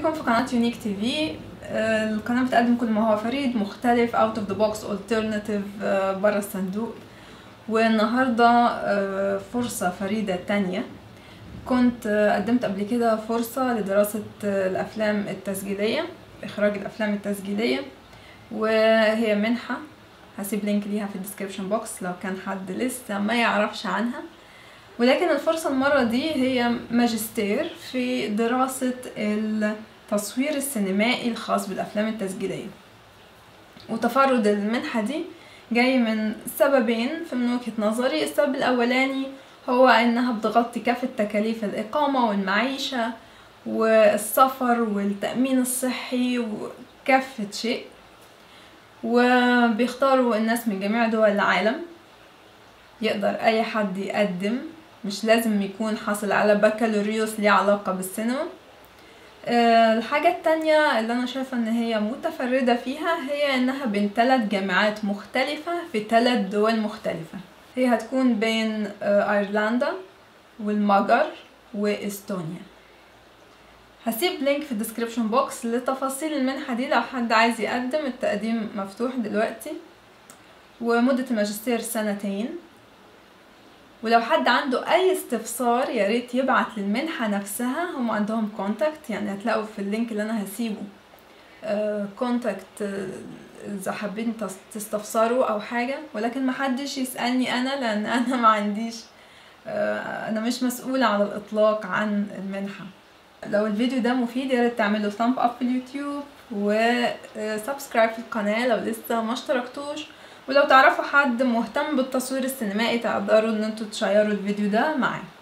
بكم في قناة يونيك تي في القناة بتقدم كل ما هو فريد مختلف out of the box alternative آه، برا الصندوق والنهاردة آه، فرصة فريدة تانية كنت آه، قدمت قبل كده فرصة لدراسة آه، الأفلام التسجيلية إخراج الأفلام التسجيلية وهي منحة هسيب لينك ليها في الديسكريبشن بوكس لو كان حد لسه ما يعرفش عنها ولكن الفرصة المرة دي هي ماجستير في دراسة التصوير السينمائي الخاص بالأفلام التسجيلية وتفرد المنحة دي جاي من سببين في من وجهة نظري السبب الأولاني هو إنها بتغطي كافة تكاليف الإقامة والمعيشة والسفر والتأمين الصحي وكافة شيء وبيختاروا الناس من جميع دول العالم يقدر أي حد يقدم مش لازم يكون حاصل على بكالوريوس ليه علاقة بالسينما آه، الحاجة التانية اللي أنا شايفة إن هي متفردة فيها هي إنها بين ثلاث جامعات مختلفة في ثلاث دول مختلفة هي هتكون بين آه، أيرلندا والمجر وإستونيا هسيب لينك في الديسكريبشن بوكس لتفاصيل المنحة دي لو حد عايز يقدم التقديم مفتوح دلوقتي ومدة الماجستير سنتين ولو حد عنده اي استفسار يا ريت يبعت للمنحة نفسها هم عندهم كونتاكت يعني هتلاقوا في اللينك اللي انا هسيبه كونتاكت اذا حابين تس- تستفسروا او حاجة ولكن محدش يسألني انا لان انا ما عنديش آه، انا مش مسؤولة على الاطلاق عن المنحة لو الفيديو ده مفيد يا ريت تعملوا ثامب اب في اليوتيوب وسبسكرايب في القناة لو لسه ما اشتركتوش ولو تعرفوا حد مهتم بالتصوير السينمائي تقدروا ان انتوا تشيروا الفيديو ده معاه